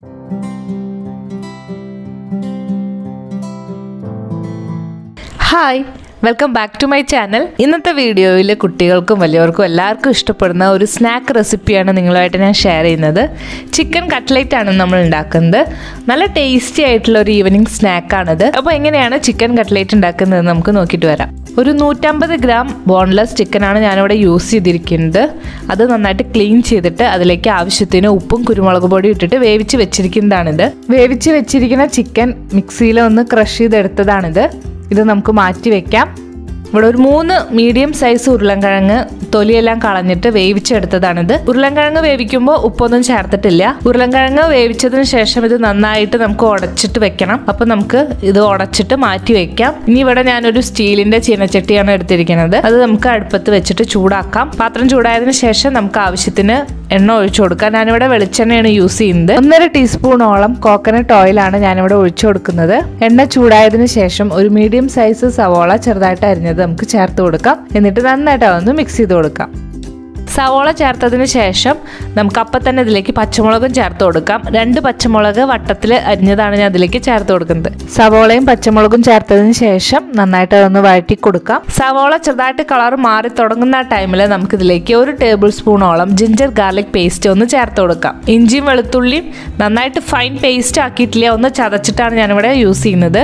hi welcome back to my channel ഇന്നത്തെ വീഡിയോയിൽ കുട്ടികൾക്കും വലിയവർക്കും എല്ലാവർക്കും ഇഷ്ടപ്പെടുന്ന ഒരു സ്നാക്ക് റെസിപ്പിയാണ് നിങ്ങളുമായിട്ട് ഞാൻ ഷെയർ ചെയ്യുന്നത് ചിക്കൻ കട്ട്ലേറ്റ് ആണ് നമ്മൾ ഉണ്ടാക്കുന്നത് നല്ല ടേസ്റ്റി ആയിട്ടുള്ള ഒരു ഈവനിങ് സ്നാക്കാണിത് അപ്പോൾ എങ്ങനെയാണ് ചിക്കൻ കട്ട്ലേറ്റ് ഉണ്ടാക്കുന്നത് നമുക്ക് നോക്കിയിട്ട് വരാം ഒരു നൂറ്റമ്പത് ഗ്രാം ബോൺലെസ് ചിക്കനാണ് ഞാനിവിടെ യൂസ് ചെയ്തിരിക്കുന്നത് അത് നന്നായിട്ട് ക്ലീൻ ചെയ്തിട്ട് അതിലേക്ക് ആവശ്യത്തിന് ഉപ്പും കുരുമുളക് പൊടി ഇട്ടിട്ട് വേവിച്ച് വെച്ചിരിക്കുന്നതാണിത് വേവിച്ച് വെച്ചിരിക്കുന്ന ചിക്കൻ മിക്സിയിൽ ഒന്ന് ക്രഷ് ചെയ്തെടുത്തതാണിത് ഇത് നമുക്ക് മാറ്റി വെക്കാം ഇവിടെ ഒരു മൂന്ന് മീഡിയം സൈസ് ഉരുളൻകിഴങ്ങ് തൊലിയെല്ലാം കളഞ്ഞിട്ട് വേവിച്ചെടുത്തതാണിത് ഉരുളൻകിഴങ്ങ് വേവിക്കുമ്പോൾ ഉപ്പൊന്നും ചേർത്തിട്ടില്ല ഉരുളൻകിഴങ്ങ് വേവിച്ചതിന് ശേഷം ഇത് നന്നായിട്ട് നമുക്ക് ഉടച്ചിട്ട് വെക്കണം അപ്പൊ നമുക്ക് ഇത് ഉടച്ചിട്ട് മാറ്റി വെക്കാം ഇനി ഇവിടെ ഞാനൊരു സ്റ്റീലിന്റെ ചീനച്ചട്ടിയാണ് എടുത്തിരിക്കുന്നത് അത് നമുക്ക് അടുപ്പത്ത് വെച്ചിട്ട് ചൂടാക്കാം പാത്രം ചൂടായതിനു ശേഷം നമുക്ക് ആവശ്യത്തിന് എണ്ണ ഒഴിച്ചു കൊടുക്കാം ഞാനിവിടെ വെളിച്ചെണ്ണയാണ് യൂസ് ചെയ്യുന്നത് ഒന്നര ടീസ്പൂണോളം കോക്കനട്ട് ഓയിലാണ് ഞാനിവിടെ ഒഴിച്ചു കൊടുക്കുന്നത് എണ്ണ ചൂടായതിനു ശേഷം ഒരു മീഡിയം സൈസ് സവോള ചെറുതായിട്ട് അരിഞ്ഞത് നമുക്ക് ചേർത്ത് കൊടുക്കാം എന്നിട്ട് നന്നായിട്ട് അതൊന്ന് മിക്സ് ചെയ്ത് കൊടുക്കാം സവോള ചേർത്തതിന് ശേഷം നമുക്ക് അപ്പം തന്നെ ഇതിലേക്ക് പച്ചമുളകും ചേർത്ത് കൊടുക്കാം രണ്ട് പച്ചമുളക് വട്ടത്തിൽ അരിഞ്ഞതാണ് ഞാൻ അതിലേക്ക് ചേർത്ത് കൊടുക്കുന്നത് സവോളയും പച്ചമുളകും ചേർത്തതിന് ശേഷം നന്നായിട്ട് അതൊന്ന് വഴറ്റി കൊടുക്കാം സവോള ചെറുതായിട്ട് കളർ മാറി തുടങ്ങുന്ന ടൈമിൽ നമുക്ക് ഇതിലേക്ക് ഒരു ടേബിൾ സ്പൂണോളം ജിഞ്ചർ ഗാർലിക് പേസ്റ്റ് ഒന്ന് ചേർത്ത് കൊടുക്കാം ഇഞ്ചിയും വെളുത്തുള്ളിയും നന്നായിട്ട് ഫൈൻ പേസ്റ്റ് ആക്കിയിട്ടില്ല ഒന്ന് ചതച്ചിട്ടാണ് ഞാനിവിടെ യൂസ് ചെയ്യുന്നത്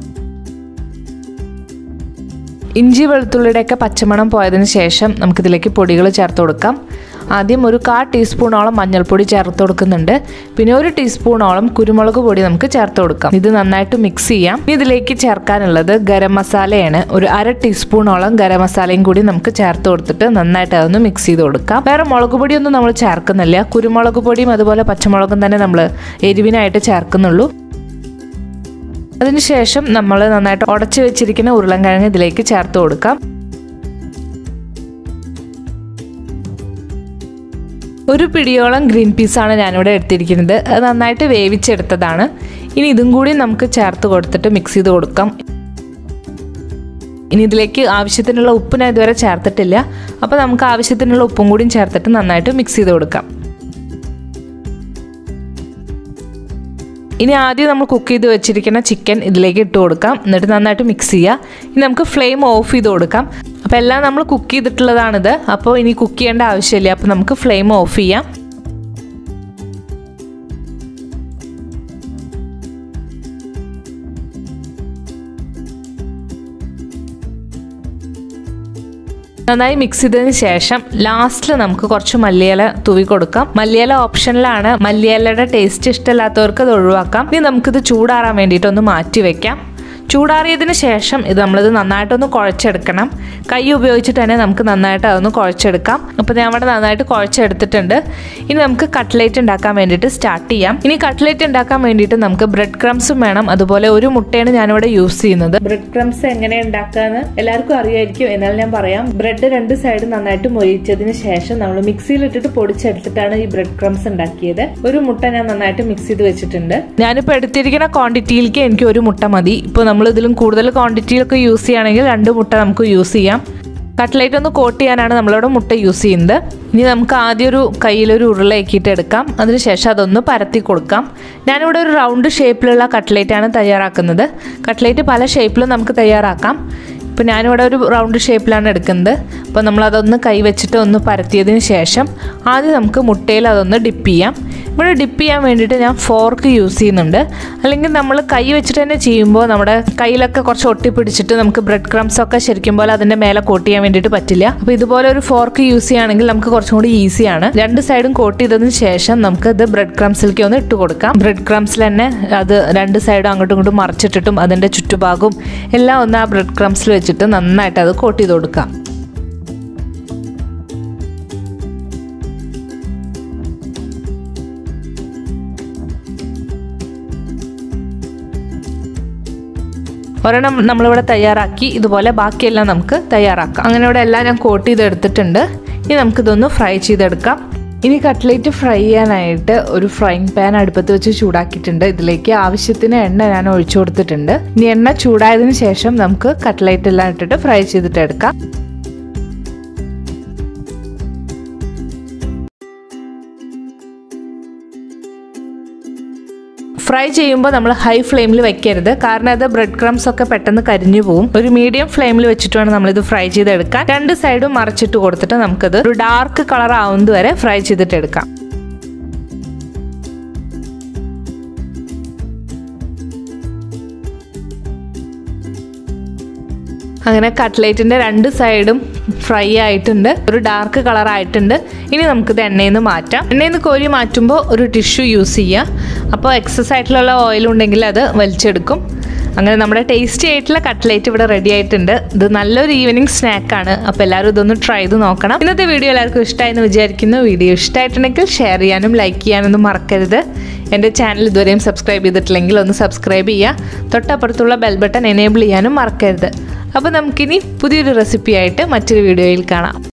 ഇഞ്ചി വെളുത്തുള്ളിയുടെയൊക്കെ പച്ചമണം പോയതിന് ശേഷം നമുക്കിതിലേക്ക് പൊടികൾ ചേർത്ത് കൊടുക്കാം ആദ്യം ഒരു കാ ടീസ്പൂണോളം മഞ്ഞൾപ്പൊടി ചേർത്ത് കൊടുക്കുന്നുണ്ട് പിന്നെ ഒരു ടീസ്പൂണോളം കുരുമുളക് പൊടി നമുക്ക് ചേർത്ത് കൊടുക്കാം ഇത് നന്നായിട്ട് മിക്സ് ചെയ്യാം ഇനി ഇതിലേക്ക് ചേർക്കാനുള്ളത് ഗരം മസാലയാണ് ഒരു അര ടീസ്പൂണോളം ഗരം മസാലയും കൂടി നമുക്ക് ചേർത്ത് കൊടുത്തിട്ട് നന്നായിട്ട് അതൊന്ന് മിക്സ് ചെയ്ത് കൊടുക്കാം വേറെ മുളക് പൊടിയൊന്നും നമ്മൾ ചേർക്കുന്നില്ല കുരുമുളക് പൊടിയും അതുപോലെ പച്ചമുളകും തന്നെ നമ്മൾ എരിവിനായിട്ട് ചേർക്കുന്നുള്ളൂ അതിനുശേഷം നമ്മൾ നന്നായിട്ട് ഉടച്ചു വെച്ചിരിക്കുന്ന ഉരുളൻകിഴങ്ങ് ഇതിലേക്ക് ചേർത്ത് കൊടുക്കാം ഒരു പിടിയോളം ഗ്രീൻ പീസാണ് ഞാനിവിടെ എടുത്തിരിക്കുന്നത് അത് നന്നായിട്ട് വേവിച്ചെടുത്തതാണ് ഇനി ഇതും കൂടി നമുക്ക് ചേർത്ത് കൊടുത്തിട്ട് മിക്സ് ചെയ്ത് കൊടുക്കാം ഇനി ഇതിലേക്ക് ആവശ്യത്തിനുള്ള ഉപ്പ് ഞാൻ ഇതുവരെ ചേർത്തിട്ടില്ല അപ്പോൾ നമുക്ക് ആവശ്യത്തിനുള്ള ഉപ്പും കൂടിയും ചേർത്തിട്ട് നന്നായിട്ട് മിക്സ് ചെയ്ത് കൊടുക്കാം ഇനി ആദ്യം നമ്മൾ കുക്ക് ചെയ്ത് വെച്ചിരിക്കുന്ന ചിക്കൻ ഇതിലേക്ക് ഇട്ട് കൊടുക്കാം എന്നിട്ട് നന്നായിട്ട് മിക്സ് ചെയ്യുക ഇനി നമുക്ക് ഫ്ലെയിം ഓഫ് ചെയ്ത് കൊടുക്കാം അപ്പോൾ എല്ലാം നമ്മൾ കുക്ക് ചെയ്തിട്ടുള്ളതാണിത് അപ്പോൾ ഇനി കുക്ക് ചെയ്യേണ്ട ആവശ്യമില്ല അപ്പോൾ നമുക്ക് ഫ്ലെയിം ഓഫ് ചെയ്യാം നന്നായി മിക്സ് ചെയ്തതിന് ശേഷം ലാസ്റ്റിൽ നമുക്ക് കുറച്ച് മല്ലിയില തൂവി കൊടുക്കാം മല്ലിയില ഓപ്ഷനിലാണ് മല്ലിയിലയുടെ ടേസ്റ്റ് ഇഷ്ടമില്ലാത്തവർക്ക് അത് ഒഴിവാക്കാം ഇനി നമുക്കിത് ചൂടാറാൻ വേണ്ടിയിട്ട് ഒന്ന് മാറ്റി വെക്കാം ചൂടാറിയതിന് ശേഷം ഇത് നമ്മളിത് നന്നായിട്ടൊന്ന് കുഴച്ചെടുക്കണം കൈ ഉപയോഗിച്ചിട്ട് തന്നെ നമുക്ക് നന്നായിട്ട് അതൊന്ന് കുഴച്ചെടുക്കാം അപ്പോൾ ഞാൻ അവിടെ നന്നായിട്ട് കുഴച്ചെടുത്തിട്ടുണ്ട് ഇനി നമുക്ക് കട്ട്ലേറ്റ് ഉണ്ടാക്കാൻ വേണ്ടിയിട്ട് സ്റ്റാർട്ട് ചെയ്യാം ഇനി കട്ട്ലേറ്റ് ഉണ്ടാക്കാൻ വേണ്ടിയിട്ട് നമുക്ക് ബ്രെഡ് ക്രംസും വേണം അതുപോലെ ഒരു മുട്ടയാണ് ഞാനിവിടെ യൂസ് ചെയ്യുന്നത് ബ്രെഡ് ക്രംസ് എങ്ങനെ ഉണ്ടാക്കാന്ന് എല്ലാവർക്കും അറിയായിരിക്കും എന്നാൽ ഞാൻ പറയാം ബ്രെഡ് രണ്ട് സൈഡ് നന്നായിട്ട് മൊരിച്ചതിന് ശേഷം നമ്മൾ മിക്സിയിൽ ഇട്ടിട്ട് പൊടിച്ചെടുത്തിട്ടാണ് ഈ ബ്രെഡ് ക്രംസ് ഉണ്ടാക്കിയത് ഒരു മുട്ട ഞാൻ നന്നായിട്ട് മിക്സ് ചെയ്ത് വെച്ചിട്ടുണ്ട് ഞാനിപ്പോൾ എടുത്തിരിക്കുന്ന ക്വാണ്ടിറ്റിയിലേക്ക് എനിക്ക് ഒരു മുട്ട മതി ഇപ്പോൾ നമ്മൾ ഇതിലും കൂടുതൽ ക്വാണ്ടിറ്റിയിലൊക്കെ യൂസ് ചെയ്യുകയാണെങ്കിൽ രണ്ട് മുട്ട നമുക്ക് യൂസ് ചെയ്യാം കട്ട്ലേറ്റ് ഒന്ന് കോട്ട് ചെയ്യാനാണ് നമ്മളിവിടെ മുട്ട യൂസ് ചെയ്യുന്നത് ഇനി നമുക്ക് ആദ്യം ഒരു കയ്യിലൊരു ഉരുളയാക്കിയിട്ട് എടുക്കാം അതിനുശേഷം അതൊന്ന് പരത്തി കൊടുക്കാം ഞാനിവിടെ ഒരു റൗണ്ട് ഷേപ്പിലുള്ള കട്ട്ലേറ്റാണ് തയ്യാറാക്കുന്നത് കട്ട്ലേറ്റ് പല ഷേപ്പിലും നമുക്ക് തയ്യാറാക്കാം ഇപ്പോൾ ഞാനിവിടെ ഒരു റൗണ്ട് ഷേപ്പിലാണ് എടുക്കുന്നത് അപ്പോൾ നമ്മളതൊന്ന് കൈ വെച്ചിട്ട് ഒന്ന് പരത്തിയതിന് ശേഷം ആദ്യം നമുക്ക് മുട്ടയിൽ അതൊന്ന് ഡിപ്പ് ചെയ്യാം ഇവിടെ ഡിപ്പ് ചെയ്യാൻ വേണ്ടിയിട്ട് ഞാൻ ഫോർക്ക് യൂസ് ചെയ്യുന്നുണ്ട് അല്ലെങ്കിൽ നമ്മൾ കൈ വെച്ചിട്ട് തന്നെ ചെയ്യുമ്പോൾ നമ്മുടെ കയ്യിലൊക്കെ കുറച്ച് ഒട്ടിപ്പിടിച്ചിട്ട് നമുക്ക് ബ്രെഡ് ക്രംസ് ഒക്കെ ശരിക്കും പോലെ അതിൻ്റെ മേലെ കോട്ട് ചെയ്യാൻ വേണ്ടിയിട്ട് പറ്റില്ല അപ്പോൾ ഇതുപോലെ ഒരു ഫോർക്ക് യൂസ് ചെയ്യുകയാണെങ്കിൽ നമുക്ക് കുറച്ചും കൂടി ഈസിയാണ് രണ്ട് സൈഡും കോട്ട് ചെയ്തതിന് ശേഷം നമുക്ക് ഇത് ബ്രെഡ് ക്രംസിലേക്ക് ഒന്ന് ഇട്ട് കൊടുക്കാം ബ്രെഡ് ക്രംസിൽ തന്നെ അത് രണ്ട് സൈഡും അങ്ങോട്ടും ഇങ്ങോട്ടും മറിച്ചിട്ടിട്ടും അതിൻ്റെ ചുറ്റുഭാഗവും എല്ലാം ഒന്ന് ആ ബ്രെഡ് ക്രംസിൽ വെച്ചിട്ട് നന്നായിട്ട് അത് കോട്ട് ചെയ്ത് കൊടുക്കാം ഒരെണ്ണം നമ്മളിവിടെ തയ്യാറാക്കി ഇതുപോലെ ബാക്കിയെല്ലാം നമുക്ക് തയ്യാറാക്കാം അങ്ങനെ ഇവിടെ എല്ലാം ഞാൻ കോട്ട് ചെയ്തെടുത്തിട്ടുണ്ട് ഇനി നമുക്കിതൊന്ന് ഫ്രൈ ചെയ്തെടുക്കാം ഇനി കട്ട്ലേറ്റ് ഫ്രൈ ചെയ്യാനായിട്ട് ഒരു ഫ്രൈങ് പാൻ അടുപ്പത്ത് വെച്ച് ചൂടാക്കിയിട്ടുണ്ട് ഇതിലേക്ക് ആവശ്യത്തിന് എണ്ണ ഞാൻ ഒഴിച്ചു കൊടുത്തിട്ടുണ്ട് ഇനി എണ്ണ ചൂടായതിനു ശേഷം നമുക്ക് കട്ട്ലേറ്റ് എല്ലാം ഇട്ടിട്ട് ഫ്രൈ ചെയ്തിട്ട് എടുക്കാം ഫ്രൈ ചെയ്യുമ്പോൾ നമ്മൾ ഹൈ ഫ്ലെയിമിൽ വെക്കരുത് കാരണം അത് ബ്രെഡ് ക്രംസ് ഒക്കെ പെട്ടെന്ന് കരിഞ്ഞു പോകും ഒരു മീഡിയം ഫ്ലെയിമിൽ വെച്ചിട്ട് വേണം നമ്മളിത് ഫ്രൈ ചെയ്തെടുക്കാൻ രണ്ട് സൈഡും മറിച്ചിട്ട് കൊടുത്തിട്ട് നമുക്കത് ഒരു ഡാർക്ക് കളർ ആവുന്നത് വരെ ഫ്രൈ ചെയ്തിട്ട് എടുക്കാം അങ്ങനെ കട്ട്ലേറ്റിൻ്റെ രണ്ട് സൈഡും ഫ്രൈ ആയിട്ടുണ്ട് ഒരു ഡാർക്ക് കളർ ആയിട്ടുണ്ട് ഇനി നമുക്കിത് എണ്ണയിൽ നിന്ന് മാറ്റാം എണ്ണയിൽ നിന്ന് കോരി മാറ്റുമ്പോൾ ഒരു ടിഷ്യൂ യൂസ് ചെയ്യുക അപ്പോൾ എക്സസ് ആയിട്ടുള്ള ഓയിൽ ഉണ്ടെങ്കിൽ അത് വലിച്ചെടുക്കും അങ്ങനെ നമ്മുടെ ടേസ്റ്റി ആയിട്ടുള്ള കട്ട്ലേറ്റ് ഇവിടെ റെഡി ആയിട്ടുണ്ട് ഇത് നല്ലൊരു ഈവനിങ് സ്നാക്കാണ് അപ്പോൾ എല്ലാവരും ഇതൊന്ന് ട്രൈ ചെയ്ത് നോക്കണം ഇന്നത്തെ വീഡിയോ എല്ലാവർക്കും ഇഷ്ടമായി എന്ന് വിചാരിക്കുന്നു വീഡിയോ ഇഷ്ടമായിട്ടുണ്ടെങ്കിൽ ഷെയർ ചെയ്യാനും ലൈക്ക് ചെയ്യാനൊന്നും മറക്കരുത് എൻ്റെ ചാനൽ ഇതുവരെയും സബ്സ്ക്രൈബ് ചെയ്തിട്ടില്ലെങ്കിൽ ഒന്ന് സബ്സ്ക്രൈബ് ചെയ്യുക തൊട്ടപ്പുറത്തുള്ള ബെൽ ബട്ടൺ എനേബിൾ ചെയ്യാനും മറക്കരുത് അപ്പോൾ നമുക്കിനി പുതിയൊരു റെസിപ്പി ആയിട്ട് മറ്റൊരു വീഡിയോയിൽ കാണാം